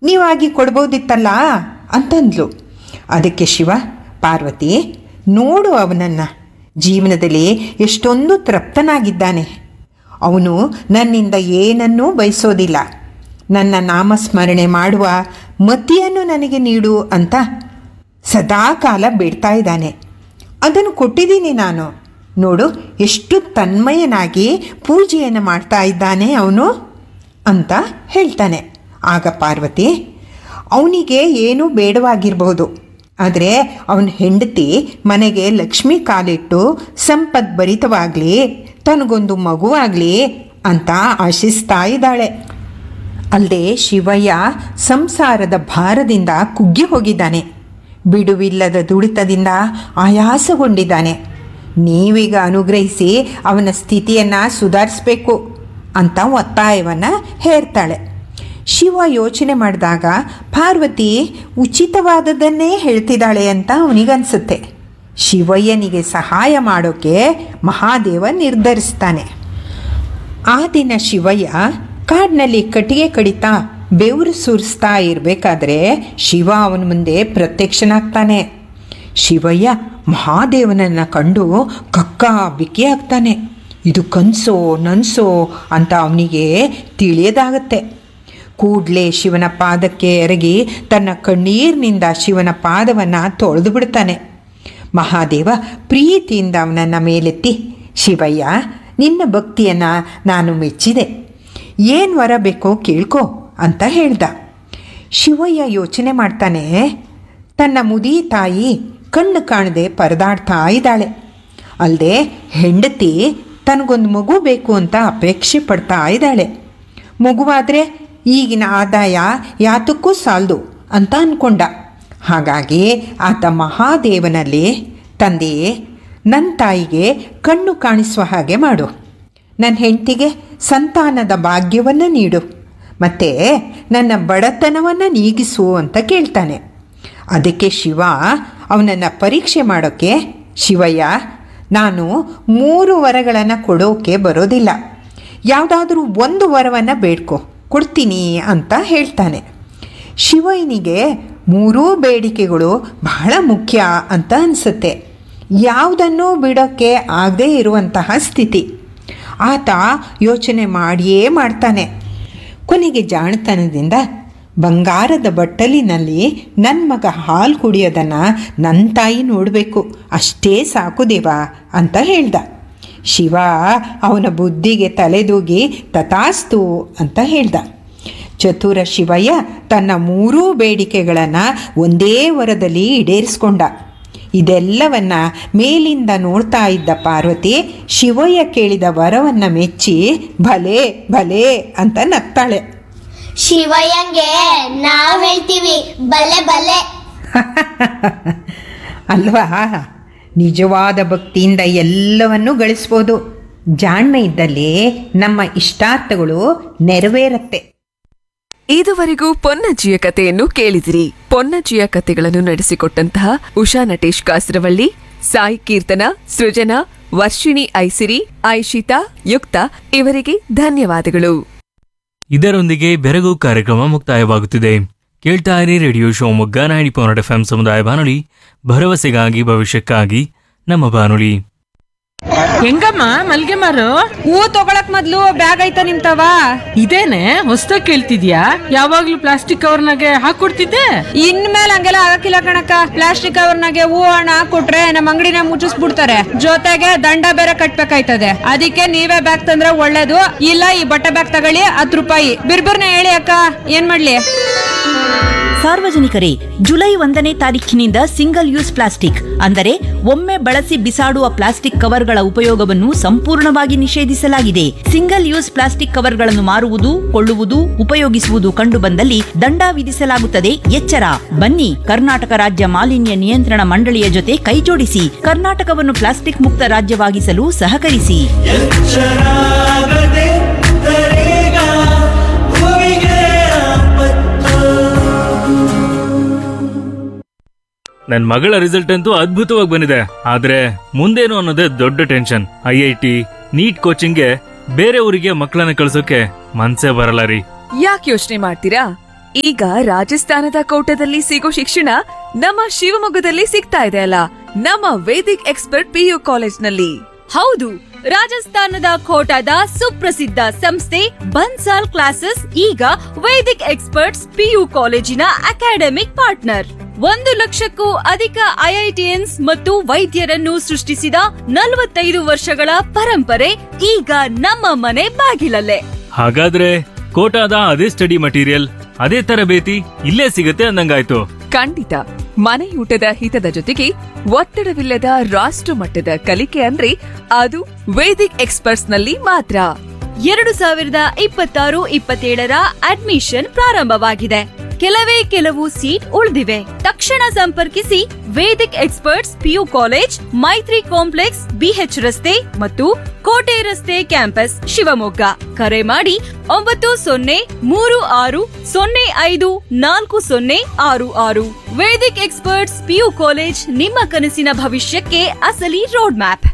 ನೀವಾಗಿ ಕೊಡ್ಬೋದಿತ್ತಲ್ಲ ಅಂತಂದ್ಲು ಅದಕ್ಕೆ ಶಿವ ಪಾರ್ವತಿ ನೋಡು ಅವನನ್ನು ಜೀವನದಲ್ಲಿ ಎಷ್ಟೊಂದು ತೃಪ್ತನಾಗಿದ್ದಾನೆ ಅವನು ನನ್ನಿಂದ ಏನನ್ನೂ ಬಯಸೋದಿಲ್ಲ ನನ್ನ ನಾಮಸ್ಮರಣೆ ಮಾಡುವ ಮತಿಯನ್ನು ನನಗೆ ನೀಡು ಅಂತ ಸದಾ ಕಾಲ ಬೇಡ್ತಾ ಇದ್ದಾನೆ ಅದನ್ನು ಕೊಟ್ಟಿದ್ದೀನಿ ನಾನು ನೋಡು ಎಷ್ಟು ತನ್ಮಯನಾಗಿ ಪೂಜೆಯನ್ನು ಮಾಡ್ತಾ ಇದ್ದಾನೆ ಅವನು ಅಂತ ಹೇಳ್ತಾನೆ ಆಗ ಪಾರ್ವತಿ ಅವನಿಗೆ ಏನೂ ಬೇಡವಾಗಿರ್ಬೋದು ಆದರೆ ಅವನ ಹೆಂಡತಿ ಮನೆಗೆ ಲಕ್ಷ್ಮಿ ಕಾಲಿಟ್ಟು ಸಂಪದ್ಭರಿತವಾಗಲಿ ತನಗೊಂದು ಮಗುವಾಗಲಿ ಅಂತ ಆಶಿಸ್ತಾ ಇದ್ದಾಳೆ ಅಲ್ಲದೆ ಶಿವಯ್ಯ ಸಂಸಾರದ ಭಾರದಿಂದ ಕುಗ್ಗಿ ಹೋಗಿದ್ದಾನೆ ಬಿಡುವಿಲ್ಲದ ದುಡಿತದಿಂದ ಆಯಾಸಗೊಂಡಿದ್ದಾನೆ ನೀವೀಗ ಅನುಗ್ರಹಿಸಿ ಅವನ ಸ್ಥಿತಿಯನ್ನು ಸುಧಾರಿಸ್ಬೇಕು ಅಂತ ಒತ್ತಾಯವನ್ನು ಹೇರ್ತಾಳೆ ಶಿವ ಯೋಚನೆ ಮಾಡಿದಾಗ ಪಾರ್ವತಿ ಉಚಿತವಾದದ್ದನ್ನೇ ಹೇಳ್ತಿದ್ದಾಳೆ ಅಂತ ಅವನಿಗನ್ಸುತ್ತೆ ಶಿವಯ್ಯನಿಗೆ ಸಹಾಯ ಮಾಡೋಕ್ಕೆ ಮಹಾದೇವ ನಿರ್ಧರಿಸ್ತಾನೆ ಆ ದಿನ ಶಿವಯ್ಯ ಕಾಡಿನಲ್ಲಿ ಕಟ್ಟಿಗೆ ಕಡಿತಾ ಬೆವರು ಸುರಿಸ್ತಾ ಇರಬೇಕಾದ್ರೆ ಶಿವ ಅವನ ಮುಂದೆ ಪ್ರತ್ಯಕ್ಷನಾಗ್ತಾನೆ ಶಿವಯ್ಯ ಮಹಾದೇವನನ್ನು ಕಂಡು ಕಕ್ಕ ಬಿಕ್ಕಿ ಆಗ್ತಾನೆ ಇದು ಕನಸೋ ನನ್ಸೋ ಅಂತ ಅವನಿಗೆ ತಿಳಿಯದಾಗತ್ತೆ ಕೂಡಲೇ ಶಿವನ ಪಾದಕ್ಕೆ ಎರಗಿ ತನ್ನ ಕಣ್ಣೀರಿನಿಂದ ಶಿವನ ಪಾದವನ್ನು ತೊಳೆದು ಬಿಡ್ತಾನೆ ಮಹಾದೇವ ಪ್ರೀತಿಯಿಂದ ಅವನನ್ನು ಮೇಲೆತ್ತಿ ಶಿವಯ್ಯ ನಿನ್ನ ಭಕ್ತಿಯನ್ನು ನಾನು ಮೆಚ್ಚಿದೆ ಏನು ವರ ಬೇಕೋ ಕೇಳ್ಕೊ ಅಂತ ಹೇಳ್ದ ಶಿವಯ್ಯ ಯೋಚನೆ ಮಾಡ್ತಾನೆ ತನ್ನ ಮುದಿ ತಾಯಿ ಕಣ್ಣು ಕಾಣದೆ ಪರದಾಡ್ತಾ ಇದ್ದಾಳೆ ಅಲ್ಲದೆ ಹೆಂಡತಿ ತನಗೊಂದು ಮಗು ಬೇಕು ಅಂತ ಅಪೇಕ್ಷೆ ಪಡ್ತಾ ಇದ್ದಾಳೆ ಮಗುವಾದರೆ ಈಗಿನ ಆದಾಯ ಯಾತಕ್ಕೂ ಸಾಲದು ಅಂತ ಅಂದ್ಕೊಂಡ ಹಾಗಾಗಿ ಆತ ಮಹಾದೇವನಲ್ಲಿ ತಂದೆಯೇ ನನ್ನ ತಾಯಿಗೆ ಕಣ್ಣು ಕಾಣಿಸುವ ಹಾಗೆ ಮಾಡು ನನ್ನ ಹೆಂಡತಿಗೆ ಸಂತಾನದ ಭಾಗ್ಯವನ್ನು ನೀಡು ಮತ್ತು ನನ್ನ ಬಡತನವನ್ನು ನೀಗಿಸು ಅಂತ ಕೇಳ್ತಾನೆ ಅದಕ್ಕೆ ಶಿವ ಅವನನ್ನು ಪರೀಕ್ಷೆ ಮಾಡೋಕ್ಕೆ ಶಿವಯ್ಯ ನಾನು ಮೂರು ವರಗಳನ್ನು ಕೊಡೋಕೆ ಬರೋದಿಲ್ಲ ಯಾವುದಾದ್ರೂ ಒಂದು ವರವನ್ನು ಬೇಡ್ಕೊ ಕೊಡ್ತೀನಿ ಅಂತ ಹೇಳ್ತಾನೆ ಶಿವಯ್ಯನಿಗೆ ಮೂರೂ ಬೇಡಿಕೆಗಳು ಬಹಳ ಮುಖ್ಯ ಅಂತ ಅನಿಸುತ್ತೆ ಯಾವುದನ್ನೂ ಬಿಡೋಕ್ಕೆ ಆಗದೇ ಇರುವಂತಹ ಸ್ಥಿತಿ ಆತ ಯೋಚನೆ ಮಾಡಿಯೇ ಮಾಡ್ತಾನೆ ಕೊನೆಗೆ ಜಾಣತನದಿಂದ ಬಂಗಾರದ ಬಟ್ಟಲಿನಲ್ಲಿ ನನ್ನ ಮಗ ಹಾಲು ಕುಡಿಯೋದನ್ನು ನನ್ನ ತಾಯಿ ನೋಡಬೇಕು ಅಷ್ಟೇ ಸಾಕು ದೇವಾ ಅಂತ ಹೇಳ್ದ ಶಿವ ಅವನ ಬುದ್ಧಿಗೆ ತಲೆದೂಗಿ ತಥಾಸ್ತು ಅಂತ ಹೇಳ್ದ ಚತುರ ಶಿವಯ್ಯ ತನ್ನ ಮೂರೂ ಬೇಡಿಕೆಗಳನ್ನು ಒಂದೇ ವರದಲ್ಲಿ ಈಡೇರಿಸ್ಕೊಂಡ ಇದೆಲ್ಲವನ್ನ ಮೇಲಿಂದ ನೋಡ್ತಾ ಇದ್ದ ಪಾರ್ವತಿ ಶಿವಯ್ಯ ಕೇಳಿದ ವರವನ್ನು ಮೆಚ್ಚಿ ಭಲೆ ಭಲೆ ಅಂತ ನಗ್ತಾಳೆ ಶಿವಯ್ಯಂಗೆ ನಾವ್ ಹೇಳ್ತೀವಿ ಬಲೆ ಬಲೆ ಅಲ್ವಾ ನಿಜವಾದ ಭಕ್ತಿಯಿಂದ ಎಲ್ಲವನ್ನೂ ಗಳಿಸ್ಬೋದು ಜಾಣ್ಮೆ ಇದ್ದಲ್ಲಿ ನಮ್ಮ ಇಷ್ಟಾರ್ಥಗಳು ನೆರವೇರತ್ತೆ ಇದುವರೆಗೂ ಪೊನ್ನಜ್ಜಿಯ ಕಥೆಯನ್ನು ಕೇಳಿದಿರಿ ಪೊನ್ನಜ್ಜಿಯ ಕಥೆಗಳನ್ನು ನಡೆಸಿಕೊಟ್ಟಂತಹ ಉಷಾ ನಟೇಶ್ ಕಾಸರವಳ್ಳಿ ಸಾಯಿ ಕೀರ್ತನ ಸೃಜನಾ ವರ್ಷಿಣಿ ಐಸಿರಿ ಐಶಿತಾ ಯುಕ್ತ ಇವರಿಗೆ ಧನ್ಯವಾದಗಳು ಇದರೊಂದಿಗೆ ಬೆರಗು ಕಾರ್ಯಕ್ರಮ ಮುಕ್ತಾಯವಾಗುತ್ತಿದೆ ಕೇಳ್ತಾ ಇರಿ radio Shivamogga ninety point F ಸಮುದಾಯ ಬಾನುಲಿ ಭರವಸೆಗಾಗಿ ಭವಿಷ್ಯಕ್ಕಾಗಿ ನಮ್ಮ ಬಾನುಲಿ ಹೆಂಗಮ್ಮ ಮಲ್ಗೆ ಮಾರು ಹೂ ತಗೊಳಕ್ ಮೊದ್ಲು ಬ್ಯಾಗ್ ಐತ ನಿಮ್ತವ ಇದೇನೆ ಹೊಸ್ದಾಗ್ ಕೇಳ್ತಿದ್ಯಾ ಯಾವಾಗ್ಲೂ ಪ್ಲಾಸ್ಟಿಕ್ ಕವರ್ನಾಗೆ ಹಾಕೊಡ್ತಿದ್ದೆ ಇನ್ಮೇಲೆ ಹಂಗೆಲ್ಲ ಆಗಕ್ಕಿಲ್ಲ ಕಣಕ್ಕ ಪ್ಲಾಸ್ಟಿಕ್ ಕವರ್ನಾಗೆ ಹೂ ಹಣ ಹಾಕೊಟ್ರೆ ನಮ್ಮ ಅಂಗಡಿನ ಮುಚ್ಚಿಸ್ಬಿಡ್ತಾರೆ ಜೊತೆಗೆ ದಂಡ ಬೇರೆ ಕಟ್ಬೇಕಾಯ್ತದೆ ಅದಕ್ಕೆ ನೀವೇ ಬ್ಯಾಗ್ ತಂದ್ರೆ ಒಳ್ಳೇದು ಇಲ್ಲ ಈ ಬಟ್ಟೆ ಬ್ಯಾಗ್ ತಗೊಳ್ಳಿ ಹತ್ತು ರೂಪಾಯಿ ಬಿರ್ಬಿರ್ನ ಹೇಳಿ ಅಕ್ಕ ಏನ್ ಮಾಡ್ಲಿ ಸಾರ್ವಜನಿಕರೇ ಜುಲೈ ಒಂದನೇ ತಾರೀಖಿನಿಂದ ಸಿಂಗಲ್ ಯೂಸ್ ಪ್ಲಾಸ್ಟಿಕ್ ಅಂದರೆ ಒಮ್ಮೆ ಬಳಸಿ ಬಿಸಾಡುವ ಪ್ಲಾಸ್ಟಿಕ್ ಕವರ್ಗಳ ಉಪಯೋಗವನ್ನು ಸಂಪೂರ್ಣವಾಗಿ ನಿಷೇಧಿಸಲಾಗಿದೆ ಸಿಂಗಲ್ ಯೂಸ್ ಪ್ಲಾಸ್ಟಿಕ್ ಕವರ್ಗಳನ್ನು ಮಾರುವುದು ಕೊಳ್ಳುವುದು ಉಪಯೋಗಿಸುವುದು ಕಂಡುಬಂದಲ್ಲಿ ದಂಡ ವಿಧಿಸಲಾಗುತ್ತದೆ ಎಚ್ಚರ ಬನ್ನಿ ಕರ್ನಾಟಕ ರಾಜ್ಯ ಮಾಲಿನ್ಯ ನಿಯಂತ್ರಣ ಮಂಡಳಿಯ ಜೊತೆ ಕೈಜೋಡಿಸಿ ಕರ್ನಾಟಕವನ್ನು ಪ್ಲಾಸ್ಟಿಕ್ ಮುಕ್ತ ರಾಜ್ಯವಾಗಿಸಲು ಸಹಕರಿಸಿ ಶರಾಗದೆ ತರೇಗ ಭುವಿಗೆ ಆಪತ್ತು ನನ್ನ ಮಗಳ ರಿಸಲ್ಟ್ ಅಂತೂ ಅದ್ಭುತವಾಗಿ ಬಂದಿದೆ ಆದ್ರೆ ಮುಂದೇನು ಅನ್ನೋದೇ ದೊಡ್ಡ tension I I T NEET ಕೋಚಿಂಗ್ಗೆ ಬೇರೆ ಊರಿಗೆ ಮಕ್ಕಳನ್ನ ಕಳ್ಸೋಕೆ ಮನ್ಸೇ ಬರಲ್ಲ ರೀ ಯಾಕೆ ಯೋಚನೆ ಮಾಡ್ತೀರಾ ಈಗ ರಾಜಸ್ಥಾನದ ಕೋಟದಲ್ಲಿ ಸಿಗೋ ಶಿಕ್ಷಣ ನಮ್ಮ ಶಿವಮೊಗ್ಗದಲ್ಲಿ ಸಿಗ್ತಾ ಇದೆ ಅಲ್ಲ ನಮ್ಮ ವೇದಿಕ್ ಎಕ್ಸ್ಪರ್ಟ್ ಪಿಯು ಕಾಲೇಜ್ನಲ್ಲಿ ಹೌದು ರಾಜಸ್ಥಾನದ ಕೋಟಾದ ಸುಪ್ರಸಿದ್ಧ ಸಂಸ್ಥೆ ಬನ್ಸಾಲ್ ಕ್ಲಾಸಸ್ ಈಗ ವೇದಿಕ್ ಎಕ್ಸ್ಪರ್ಟ್ಸ್ ಪಿಯು ಕಾಲೇಜಿನ ಅಕಾಡೆಮಿಕ್ ಪಾರ್ಟ್ನರ್ ಒಂದು ಲಕ್ಷಕ್ಕೂ ಅಧಿಕ ಐಐಟಿಎನ್ಸ್ ಮತ್ತು ವೈದ್ಯರನ್ನು ಸೃಷ್ಟಿಸಿದ ನಲವತ್ತೈದು ವರ್ಷಗಳ ಪರಂಪರೆ ಈಗ ನಮ್ಮ ಮನೆ ಬಾಗಿಲಲ್ಲೇ ಹಾಗಾದ್ರೆ ಕೋಟಾದ ಅದೇ ಸ್ಟಡಿ ಮಟೀರಿಯಲ್ ಅದೇ ತರಬೇತಿ ಇಲ್ಲೇ ಸಿಗತ್ತೆ ಅಂದಂಗಾಯ್ತು ಖಂಡಿತ ಮನೆಯೂಟದ ಹಿತದ ಜೊತೆಗೆ ಒತ್ತಡವಿಲ್ಲದ ರಾಷ್ಟ್ರ ಮಟ್ಟದ ಕಲಿಕೆ ಅಂದ್ರೆ ಅದು ವೇದಿಕ್ ಎಕ್ಸ್ಪರ್ಟ್ಸ್ ನಲ್ಲಿ ಮಾತ್ರ ಎರಡು ಸಾವಿರದ ಇಪ್ಪತ್ತಾರು ಇಪ್ಪತ್ತೇಳರ ಅಡ್ಮಿಷನ್ ಪ್ರಾರಂಭವಾಗಿದೆ ಕೆಲವೇ ಕೆಲವು ಸೀಟ್ ಉಳಿದಿವೆ ತಕ್ಷಣ ಸಂಪರ್ಕಿಸಿ Vedic experts PU college Maitri complex B ರಸ್ತೆ ಮತ್ತು ಕೋಟೆ ರಸ್ತೆ ಕ್ಯಾಂಪಸ್ ಶಿವಮೊಗ್ಗ ಕರೆ ಮಾಡಿ ಒಂಬತ್ತು ಸೊನ್ನೆ ಮೂರು ಆರು ಸೊನ್ನೆ ಐದು ನಾಲ್ಕು ಸೊನ್ನೆ ಆರು ಆರು ವೇದಿಕ್ ಎಕ್ಸ್ಪರ್ಟ್ಸ್ ಪಿಯು ಕಾಲೇಜ್ ನಿಮ್ಮ ಕನಸಿನ ಭವಿಷ್ಯಕ್ಕೆ ಅಸಲಿ ರೋಡ್ ಮ್ಯಾಪ್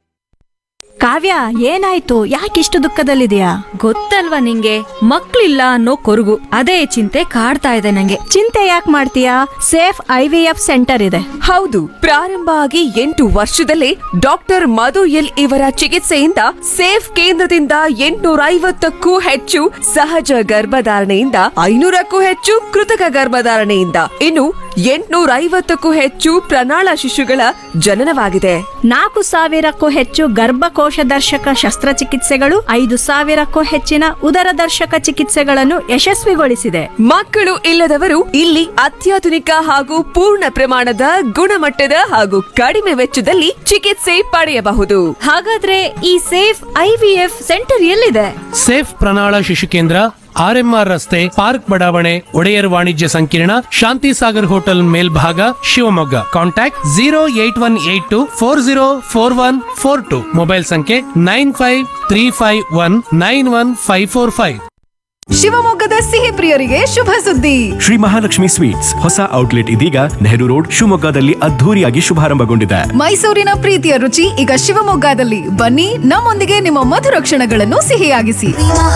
ಕಾವ್ಯ ಏನಾಯ್ತು ಯಾಕಿಷ್ಟು ದುಃಖದಲ್ಲಿದೆಯಾ ಗೊತ್ತಲ್ವಾ ನಿಂಗೆ ಮಕ್ಳಿಲ್ಲ ಅನ್ನೋ ಕೊರಗು ಅದೇ ಚಿಂತೆ ಕಾಡ್ತಾ ಇದೆ ನಂಗೆ ಚಿಂತೆ ಯಾಕೆ ಮಾಡ್ತೀಯಾ safe I V F centre ಇದೆ ಹೌದು ಪ್ರಾರಂಭ ಆಗಿ ಎಂಟು ವರ್ಷದಲ್ಲೇ ಡಾಕ್ಟರ್ ಮಧು ಎಲ್ ಇವರ ಚಿಕಿತ್ಸೆಯಿಂದ ಸೇಫ್ ಕೇಂದ್ರದಿಂದ ಎಂಟುನೂರ ಐವತ್ತಕ್ಕೂ ಹೆಚ್ಚು ಸಹಜ ಗರ್ಭಧಾರಣೆಯಿಂದ ಐನೂರಕ್ಕೂ ಹೆಚ್ಚು ಕೃತಕ ಗರ್ಭಧಾರಣೆಯಿಂದ ಇನ್ನು ಎಂಟುನೂರ ಐವತ್ತಕ್ಕೂ ಹೆಚ್ಚು ಪ್ರಣಾಳ ಶಿಶುಗಳ ಜನನವಾಗಿದೆ ನಾಲ್ಕು ಸಾವಿರಕ್ಕೂ ಹೆಚ್ಚು ಗರ್ಭಕೋಶ ದರ್ಶಕ ಶಸ್ತ್ರಚಿಕಿತ್ಸೆಗಳು ಐದು ಸಾವಿರಕ್ಕೂ ಹೆಚ್ಚಿನ ಉದರ ದರ್ಶಕ ಚಿಕಿತ್ಸೆಗಳನ್ನು ಯಶಸ್ವಿಗೊಳಿಸಿದೆ ಮಕ್ಕಳು ಇಲ್ಲದವರು ಇಲ್ಲಿ ಅತ್ಯಾಧುನಿಕ ಹಾಗೂ ಪೂರ್ಣ ಪ್ರಮಾಣದ ಗುಣಮಟ್ಟದ ಹಾಗೂ ಕಡಿಮೆ ವೆಚ್ಚದಲ್ಲಿ ಚಿಕಿತ್ಸೆ ಪಡೆಯಬಹುದು ಹಾಗಾದ್ರೆ ಈ ಸೇಫ್ ಐವಿಎಫ್ ಸೆಂಟರ್ ಎಲ್ಲಿದೆ ಸೇಫ್ ಪ್ರಣಾಳ ಶಿಶು ಕೇಂದ್ರ ಆರ್ಎಂಆರ್ ರಸ್ತೆ ಪಾರ್ಕ್ ಬಡಾವಣೆ ಒಡೆಯರ್ ವಾಣಿಜ್ಯ ಸಂಕೀರ್ಣ ಶಾಂತಿ ಸಾಗರ್ ಹೋಟೆಲ್ ಮೇಲ್ಭಾಗ Shivamogga contact zero eight one eight two four zero four one four two mobile ಸಂಖ್ಯೆ nine five three five one nine one five four five ಶಿವಮೊಗ್ಗದ ಸಿಹಿ ಪ್ರಿಯರಿಗೆ ಶುಭ ಸುದ್ದಿ ಶ್ರೀ ಮಹಾಲಕ್ಷ್ಮಿ ಸ್ವೀಟ್ಸ್ ಹೊಸ ಔಟ್ಲೆಟ್ ಇದೀಗ ನೆಹರು ರೋಡ್ ಶಿವಮೊಗ್ಗದಲ್ಲಿ ಅದ್ಧೂರಿಯಾಗಿ ಶುಭಾರಂಭಗೊಂಡಿದೆ ಮೈಸೂರಿನ ಪ್ರೀತಿಯ ರುಚಿ ಈಗ ಶಿವಮೊಗ್ಗದಲ್ಲಿ ಬನ್ನಿ ನಮ್ಮೊಂದಿಗೆ ನಿಮ್ಮ ಮಧುರ ಕ್ಷಣಗಳನ್ನು ಸಿಹಿಯಾಗಿಸಿ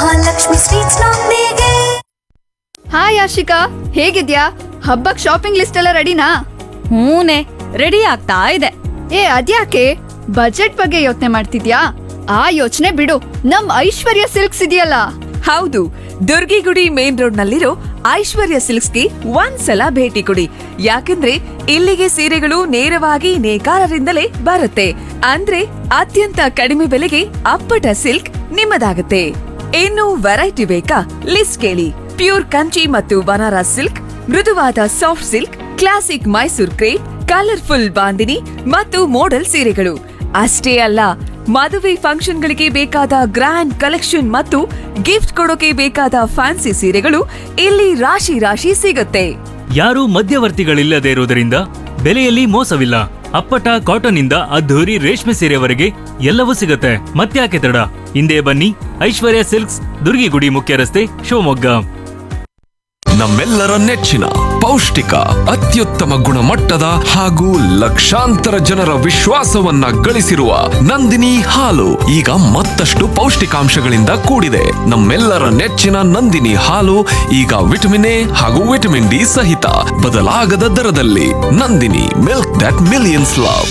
ಹಾಯ್ ಆಶಿಕಾ ಹೇಗಿದ್ಯಾ ಹಬ್ಬಕ್ ಶಾಪಿಂಗ್ ಲಿಸ್ಟ್ ಎಲ್ಲ ರೆಡಿನಾ ಹೂನೆ ರೆಡಿ ಆಗ್ತಾ ಇದೆ ಏ ಅದ್ಯಾಕೆ ಬಜೆಟ್ ಬಗ್ಗೆ ಯೋಚನೆ ಮಾಡ್ತಿದ್ಯಾ ಆ ಯೋಚನೆ ಬಿಡು ನಮ್ ಐಶ್ವರ್ಯ ಸಿಲ್ಕ್ಸ್ ಇದೆಯಲ್ಲ ಹೌದು ದುರ್ಗಿಗುಡಿ ಮೇನ್ ರೋಡ್ ನಲ್ಲಿರೋ ಐಶ್ವರ್ಯ ಸಿಲ್ಕ್ಸ್ಗೆ ಒಂದ್ಸಲ ಭೇಟಿ ಕೊಡಿ ಯಾಕಂದ್ರೆ ಇಲ್ಲಿಗೆ ಸೀರೆಗಳು ನೇರವಾಗಿ ನೇಕಾರರಿಂದಲೇ ಬರುತ್ತೆ ಅಂದ್ರೆ ಅತ್ಯಂತ ಕಡಿಮೆ ಬೆಲೆಗೆ ಅಪ್ಪಟ ಸಿಲ್ಕ್ ನಿಮ್ಮದಾಗುತ್ತೆ ಇನ್ನು ವೆರೈಟಿ ಬೇಕಾ ಲಿಸ್ಟ್ ಕೇಳಿ ಪ್ಯೂರ್ ಕಂಚಿ ಮತ್ತು ಬನಾರಸ್ ಸಿಲ್ಕ್ ಮೃದುವಾದ soft silk classic Mysore crepe colourful bandhani ಮತ್ತು ಮೋಡಲ್ ಸೀರೆಗಳು ಅಷ್ಟೇ ಅಲ್ಲ ಮದುವೆ ಫಂಕ್ಷನ್ಗಳಿಗೆ ಬೇಕಾದ ಗ್ರ್ಯಾಂಡ್ ಕಲೆಕ್ಷನ್ ಮತ್ತು ಗಿಫ್ಟ್ ಕೊಡೋಕೆ ಬೇಕಾದ ಫ್ಯಾನ್ಸಿ ಸೀರೆಗಳು ಇಲ್ಲಿ ರಾಶಿ ರಾಶಿ ಸಿಗುತ್ತೆ ಯಾರೂ ಮಧ್ಯವರ್ತಿಗಳಿಲ್ಲದೆ ಇರುವುದರಿಂದ ಬೆಲೆಯಲ್ಲಿ ಮೋಸವಿಲ್ಲ ಅಪ್ಪಟ ಕಾಟನ್ ಇಂದ ಅದ್ಧೂರಿ ರೇಷ್ಮೆ ಸೀರೆವರೆಗೆ ಎಲ್ಲವೂ ಸಿಗುತ್ತೆ ಮತ್ತ್ಯಾಕೆ ತಡ ಹಿಂದೆ ಬನ್ನಿ ಐಶ್ವರ್ಯ ಸಿಲ್ಕ್ಸ್ ದುರ್ಗಿಗುಡಿ ಮುಖ್ಯ ರಸ್ತೆ ಶಿವಮೊಗ್ಗ ನಮ್ಮೆಲ್ಲರ ನೆಚ್ಚಿನ ಪೌಷ್ಟಿಕ ಅತ್ಯುತ್ತಮ ಗುಣಮಟ್ಟದ ಹಾಗೂ ಲಕ್ಷಾಂತರ ಜನರ ವಿಶ್ವಾಸವನ್ನ ಗಳಿಸಿರುವ ನಂದಿನಿ ಹಾಲು ಈಗ ಮತ್ತಷ್ಟು ಪೌಷ್ಟಿಕಾಂಶಗಳಿಂದ ಕೂಡಿದೆ ನಮ್ಮೆಲ್ಲರ ನೆಚ್ಚಿನ ನಂದಿನಿ ಹಾಲು ಈಗ ವಿಟಮಿನ್ ಎ ಹಾಗೂ ವಿಟಮಿನ್ ಡಿ ಸಹಿತ ಬದಲಾಗದ ದರದಲ್ಲಿ Nandini milk that millions love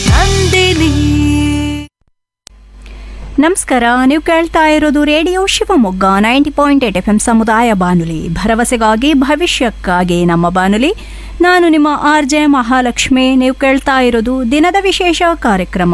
ನಮಸ್ಕಾರ ನೀವು ಕೇಳ್ತಾ ಇರೋದು radio Shivamogga ninety point eight F M ಸಮುದಾಯ ಬಾನುಲಿ ಭರವಸೆಗಾಗಿ ಭವಿಷ್ಯಕ್ಕಾಗಿ ನಮ್ಮ ಬಾನುಲಿ ನಾನು ನಿಮ್ಮ ಆರ್ ಜೆ ಮಹಾಲಕ್ಷ್ಮಿ ನೀವು ಕೇಳ್ತಾ ಇರೋದು ದಿನದ ವಿಶೇಷ ಕಾರ್ಯಕ್ರಮ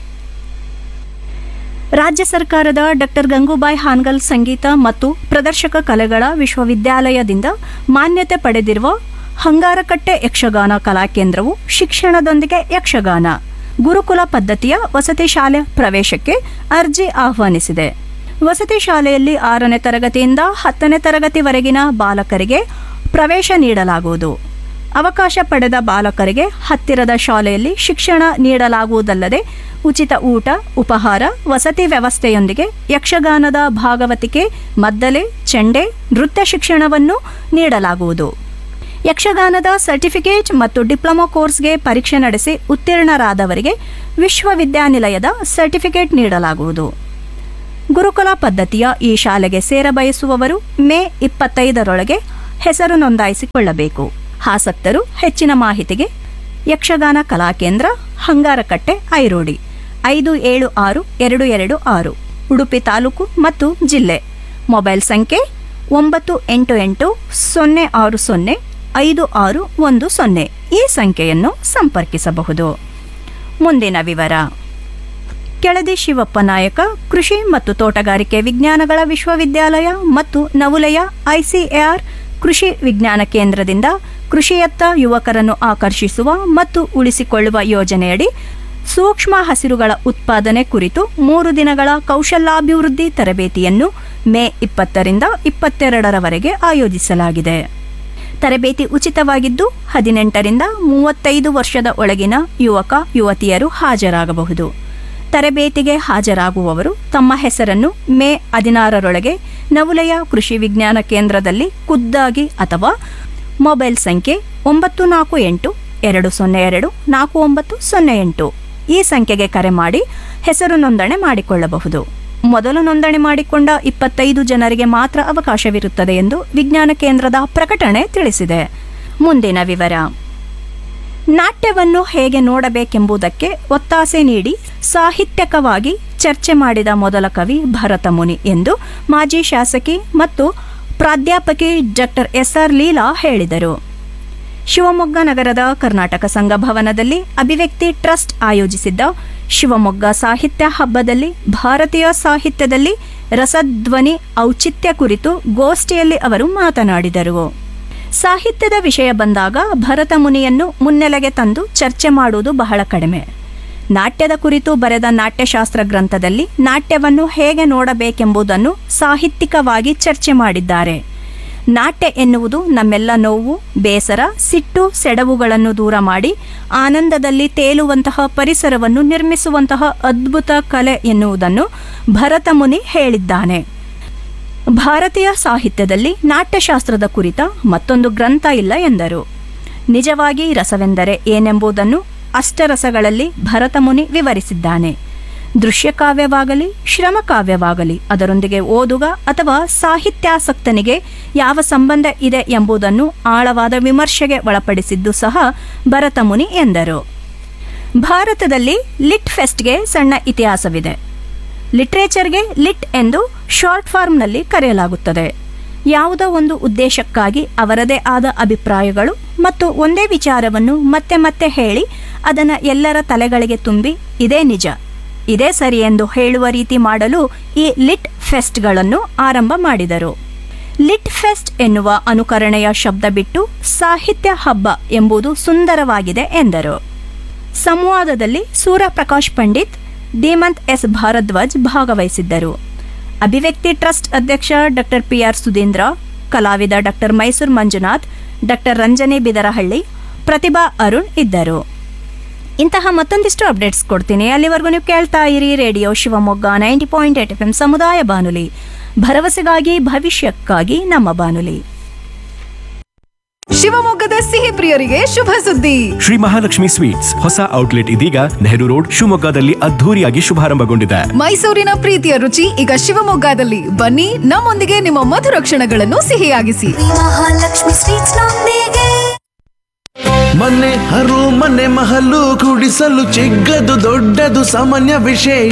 ರಾಜ್ಯ ಸರ್ಕಾರದ ಡಾಕ್ಟರ್ ಗಂಗೂಬಾಯಿ ಹಾನ್ಗಲ್ ಸಂಗೀತ ಮತ್ತು ಪ್ರದರ್ಶಕ ಕಲೆಗಳ ವಿಶ್ವವಿದ್ಯಾಲಯದಿಂದ ಮಾನ್ಯತೆ ಪಡೆದಿರುವ ಹಂಗಾರಕಟ್ಟೆ ಯಕ್ಷಗಾನ ಕಲಾಕೇಂದ್ರವು ಶಿಕ್ಷಣದೊಂದಿಗೆ ಯಕ್ಷಗಾನ ಗುರುಕುಲ ಪದ್ಧತಿಯ ವಸತಿ ಶಾಲೆ ಪ್ರವೇಶಕ್ಕೆ ಅರ್ಜಿ ಆಹ್ವಾನಿಸಿದೆ ವಸತಿ ಶಾಲೆಯಲ್ಲಿ ಆರನೇ ತರಗತಿಯಿಂದ ಹತ್ತನೇ ತರಗತಿವರೆಗಿನ ಬಾಲಕರಿಗೆ ಪ್ರವೇಶ ನೀಡಲಾಗುವುದು ಅವಕಾಶ ಪಡೆದ ಬಾಲಕರಿಗೆ ಹತ್ತಿರದ ಶಾಲೆಯಲ್ಲಿ ಶಿಕ್ಷಣ ನೀಡಲಾಗುವುದಲ್ಲದೆ ಉಚಿತ ಊಟ ಉಪಹಾರ ವಸತಿ ವ್ಯವಸ್ಥೆಯೊಂದಿಗೆ ಯಕ್ಷಗಾನದ ಭಾಗವತಿಕೆ ಮದ್ದಲೆ ಚೆಂಡೆ ನೃತ್ಯ ಶಿಕ್ಷಣವನ್ನು ನೀಡಲಾಗುವುದು ಯಕ್ಷಗಾನದ ಸರ್ಟಿಫಿಕೇಟ್ ಮತ್ತು ಡಿಪ್ಲೊಮಾ ಕೋರ್ಸ್ಗೆ ಪರೀಕ್ಷೆ ನಡೆಸಿ ಉತ್ತೀರ್ಣರಾದವರಿಗೆ ವಿಶ್ವವಿದ್ಯಾನಿಲಯದ ಸರ್ಟಿಫಿಕೇಟ್ ನೀಡಲಾಗುವುದು ಗುರುಕುಲ ಪದ್ಧತಿಯ ಈ ಶಾಲೆಗೆ ಸೇರಬಯಸುವವರು ಮೇ ಇಪ್ಪತ್ತೈದರೊಳಗೆ ಹೆಸರು ನೋಂದಾಯಿಸಿಕೊಳ್ಳಬೇಕು ಆಸಕ್ತರು ಹೆಚ್ಚಿನ ಮಾಹಿತಿಗೆ ಯಕ್ಷಗಾನ ಕಲಾಕೇಂದ್ರ ಹಂಗಾರಕಟ್ಟೆ ಐರೋಡಿ ಐದು ಏಳು ಆರು ಎರಡು ಎರಡು ಆರು ಉಡುಪಿ ತಾಲೂಕು ಮತ್ತು ಜಿಲ್ಲೆ ಮೊಬೈಲ್ ಸಂಖ್ಯೆ ಒಂಬತ್ತು ಎಂಟು ಎಂಟು ಸೊನ್ನೆ ಆರು ಸೊನ್ನೆ ಐದು ಆರು ಒಂದು ಸೊನ್ನೆ ಈ ಸಂಖ್ಯೆಯನ್ನು ಸಂಪರ್ಕಿಸಬಹುದು ಮುಂದಿನ ವಿವರ ಕೆಳದಿ ಶಿವಪ್ಪ ನಾಯಕ ಕೃಷಿ ಮತ್ತು ತೋಟಗಾರಿಕೆ ವಿಜ್ಞಾನಗಳ ವಿಶ್ವವಿದ್ಯಾಲಯ ಮತ್ತು ನವುಲೆಯ ಐಸಿಎಆರ್ ಕೃಷಿ ವಿಜ್ಞಾನ ಕೇಂದ್ರದಿಂದ ಕೃಷಿಯತ್ತ ಯುವಕರನ್ನು ಆಕರ್ಷಿಸುವ ಮತ್ತು ಉಳಿಸಿಕೊಳ್ಳುವ ಯೋಜನೆಯಡಿ ಸೂಕ್ಷ್ಮ ಹಸಿರುಗಳ ಉತ್ಪಾದನೆ ಕುರಿತು ಮೂರು ದಿನಗಳ ಕೌಶಲ್ಯಾಭಿವೃದ್ಧಿ ತರಬೇತಿಯನ್ನು ಮೇ ಇಪ್ಪತ್ತರಿಂದ ಇಪ್ಪತ್ತೆರಡರವರೆಗೆ ಆಯೋಜಿಸಲಾಗಿದೆ ತರಬೇತಿ ಉಚಿತವಾಗಿದ್ದು ಹದಿನೆಂಟರಿಂದ ಮೂವತ್ತೈದು ವರ್ಷದ ಒಳಗಿನ ಯುವಕ ಯುವತಿಯರು ಹಾಜರಾಗಬಹುದು ತರಬೇತಿಗೆ ಹಾಜರಾಗುವವರು ತಮ್ಮ ಹೆಸರನ್ನು ಮೇ ಹದಿನಾರರೊಳಗೆ ನವುಲೆಯ ಕೃಷಿ ವಿಜ್ಞಾನ ಕೇಂದ್ರದಲ್ಲಿ ಖುದ್ದಾಗಿ ಅಥವಾ ಮೊಬೈಲ್ ಸಂಖ್ಯೆ ಒಂಬತ್ತು ನಾಲ್ಕು ಎಂಟು ಎರಡು ಸೊನ್ನೆ ಎರಡು ನಾಲ್ಕು ಒಂಬತ್ತು ಸೊನ್ನೆ ಎಂಟು ಈ ಸಂಖ್ಯೆಗೆ ಕರೆ ಮಾಡಿ ಹೆಸರು ನೋಂದಣಿ ಮಾಡಿಕೊಳ್ಳಬಹುದು ಮೊದಲು ನೋಂದಣಿ ಮಾಡಿಕೊಂಡ ಇಪ್ಪತ್ತೈದು ಜನರಿಗೆ ಮಾತ್ರ ಅವಕಾಶವಿರುತ್ತದೆ ಎಂದು ವಿಜ್ಞಾನ ಕೇಂದ್ರದ ಪ್ರಕಟಣೆ ತಿಳಿಸಿದೆ ಮುಂದಿನ ವಿವರ ನಾಟ್ಯವನ್ನು ಹೇಗೆ ನೋಡಬೇಕೆಂಬುದಕ್ಕೆ ಒತ್ತಾಸೆ ನೀಡಿ ಸಾಹಿತ್ಯಕವಾಗಿ ಚರ್ಚೆ ಮಾಡಿದ ಮೊದಲ ಕವಿ ಭರತ ಮುನಿ ಎಂದು ಮಾಜಿ ಶಾಸಕಿ ಮತ್ತು ಪ್ರಾಧ್ಯಾಪಕಿ ಡಾಕ್ಟರ್ ಎಸ್ಆರ್ ಲೀಲಾ ಹೇಳಿದರು ಶಿವಮೊಗ್ಗ ನಗರದ ಕರ್ನಾಟಕ ಸಂಘ ಭವನದಲ್ಲಿ ಅಭಿವ್ಯಕ್ತಿ ಟ್ರಸ್ಟ್ ಆಯೋಜಿಸಿದ್ದ ಶಿವಮೊಗ್ಗ ಸಾಹಿತ್ಯ ಹಬ್ಬದಲ್ಲಿ ಭಾರತೀಯ ಸಾಹಿತ್ಯದಲ್ಲಿ ರಸಧ್ವನಿ ಔಚಿತ್ಯ ಕುರಿತು ಗೋಷ್ಠಿಯಲ್ಲಿ ಅವರು ಮಾತನಾಡಿದರು ಸಾಹಿತ್ಯದ ವಿಷಯ ಬಂದಾಗ ಭರತ ಮುನಿಯನ್ನು ಮುನ್ನೆಲೆಗೆ ತಂದು ಚರ್ಚೆ ಮಾಡುವುದು ಬಹಳ ಕಡಿಮೆ ನಾಟ್ಯದ ಕುರಿತು ಬರೆದ ನಾಟ್ಯಶಾಸ್ತ್ರ ಗ್ರಂಥದಲ್ಲಿ ನಾಟ್ಯವನ್ನು ಹೇಗೆ ನೋಡಬೇಕೆಂಬುದನ್ನು ಸಾಹಿತ್ಯಿಕವಾಗಿ ಚರ್ಚೆ ಮಾಡಿದ್ದಾರೆ ನಾಟ್ಯ ಎನ್ನುವುದು ನಮ್ಮೆಲ್ಲ ನೋವು ಬೇಸರ ಸಿಟ್ಟು ಸೆಡವುಗಳನ್ನು ದೂರ ಮಾಡಿ ಆನಂದದಲ್ಲಿ ತೇಲುವಂತಹ ಪರಿಸರವನ್ನು ನಿರ್ಮಿಸುವಂತಹ ಅದ್ಭುತ ಕಲೆ ಎನ್ನುವುದನ್ನು ಭರತ ಮುನಿ ಹೇಳಿದ್ದಾನೆ ಭಾರತೀಯ ಸಾಹಿತ್ಯದಲ್ಲಿ ನಾಟ್ಯಶಾಸ್ತ್ರದ ಕುರಿತ ಮತ್ತೊಂದು ಗ್ರಂಥ ಇಲ್ಲ ಎಂದರು ನಿಜವಾಗಿ ರಸವೆಂದರೆ ಏನೆಂಬುದನ್ನು ಅಷ್ಟರಸಗಳಲ್ಲಿ ಭರತಮುನಿ ವಿವರಿಸಿದ್ದಾನೆ ದೃಶ್ಯಕಾವ್ಯವಾಗಲಿ ಶ್ರಮಕಾವ್ಯವಾಗಲಿ ಅದರೊಂದಿಗೆ ಓದುಗ ಅಥವಾ ಸಾಹಿತ್ಯಾಸಕ್ತನಿಗೆ ಯಾವ ಸಂಬಂಧ ಇದೆ ಎಂಬುದನ್ನು ಆಳವಾದ ವಿಮರ್ಶೆಗೆ ಒಳಪಡಿಸಿದ್ದು ಸಹ ಭರತಮುನಿ ಎಂದರು ಭಾರತದಲ್ಲಿ ಲಿಟ್ ಫೆಸ್ಟ್ಗೆ ಸಣ್ಣ ಇತಿಹಾಸವಿದೆ ಲಿಟ್ರೇಚರ್ಗೆ ಲಿಟ್ ಎಂದು ಶಾರ್ಟ್ ಫಾರ್ಮ್ನಲ್ಲಿ ಕರೆಯಲಾಗುತ್ತದೆ ಯಾವುದೋ ಒಂದು ಉದ್ದೇಶಕ್ಕಾಗಿ ಅವರದೇ ಆದ ಅಭಿಪ್ರಾಯಗಳು ಮತ್ತು ಒಂದೇ ವಿಚಾರವನ್ನು ಮತ್ತೆ ಮತ್ತೆ ಹೇಳಿ ಅದನ್ನು ಎಲ್ಲರ ತಲೆಗಳಿಗೆ ತುಂಬಿ ಇದೇ ನಿಜ ಇದೇ ಸರಿ ಎಂದು ಹೇಳುವ ರೀತಿ ಮಾಡಲು ಈ ಲಿಟ್ ಫೆಸ್ಟ್ಗಳನ್ನು ಆರಂಭ ಮಾಡಿದರು ಲಿಟ್ ಫೆಸ್ಟ್ ಎನ್ನುವ ಅನುಕರಣೆಯ ಶಬ್ದ ಬಿಟ್ಟು ಸಾಹಿತ್ಯ ಹಬ್ಬ ಎಂಬುದು ಸುಂದರವಾಗಿದೆ ಎಂದರು ಸಂವಾದದಲ್ಲಿ ಸೂರ್ಯಪ್ರಕಾಶ್ ಪಂಡಿತ್ ಧೀಮಂತ್ ಎಸ್ ಭಾರದ್ವಾಜ್ ಭಾಗವಹಿಸಿದ್ದರು ಅಭಿವ್ಯಕ್ತಿ ಟ್ರಸ್ಟ್ ಅಧ್ಯಕ್ಷ ಡಾಕ್ಟರ್ ಪಿಆರ್ ಸುಧೀಂದ್ರ ಕಲಾವಿದ ಡಾಕ್ಟರ್ ಮೈಸೂರು ಮಂಜುನಾಥ್ ಡಾಕ್ಟರ್ ರಂಜನಿ ಬಿದರಹಳ್ಳಿ ಪ್ರತಿಭಾ ಅರುಣ್ ಇದ್ದರು ಇಂತಹ ಮತ್ತೊಂದಿಷ್ಟು ಅಪ್ಡೇಟ್ಸ್ ಕೊಡ್ತೀನಿ ಅಲ್ಲಿವರೆಗೂ ನೀವು ಕೇಳ್ತಾ ಇರಿ radio Shivamogga ninety point eight F M ಸಮುದಾಯ ಬಾನುಲಿ ಭರವಸೆಗಾಗಿ ಭವಿಷ್ಯಕ್ಕಾಗಿ ನಮ್ಮ ಬಾನುಲಿ ಶಿವಮೊಗ್ಗದ ಸಿಹಿ ಪ್ರಿಯರಿಗೆ ಶುಭ ಸುದ್ದಿ ಶ್ರೀ ಮಹಾಲಕ್ಷ್ಮಿ ಸ್ವೀಟ್ಸ್ ಹೊಸ ಔಟ್ಲೆಟ್ ಇದೀಗ ನೆಹರು ರೋಡ್ ಶಿವಮೊಗ್ಗದಲ್ಲಿ ಅದ್ಧೂರಿಯಾಗಿ ಶುಭಾರಂಭಗೊಂಡಿದೆ ಮೈಸೂರಿನ ಪ್ರೀತಿಯ ರುಚಿ ಈಗ ಶಿವಮೊಗ್ಗದಲ್ಲಿ ಬನ್ನಿ ನಮ್ಮೊಂದಿಗೆ ನಿಮ್ಮ ಮಧುರ ಕ್ಷಣಗಳನ್ನು ಸಿಹಿಯಾಗಿಸಿ ಮಹಾಲಕ್ಷ್ಮಿ ಸ್ವೀಟ್ಸ್ ನೊಂದಿಗೆ ಮನೆ ಹರು ಮನೆ ಮಹಲು ಕುಡಿಸಲು ಚಿಕ್ಕದು ದೊಡ್ಡದು ಸಾಮಾನ್ಯ ವಿಶೇಷ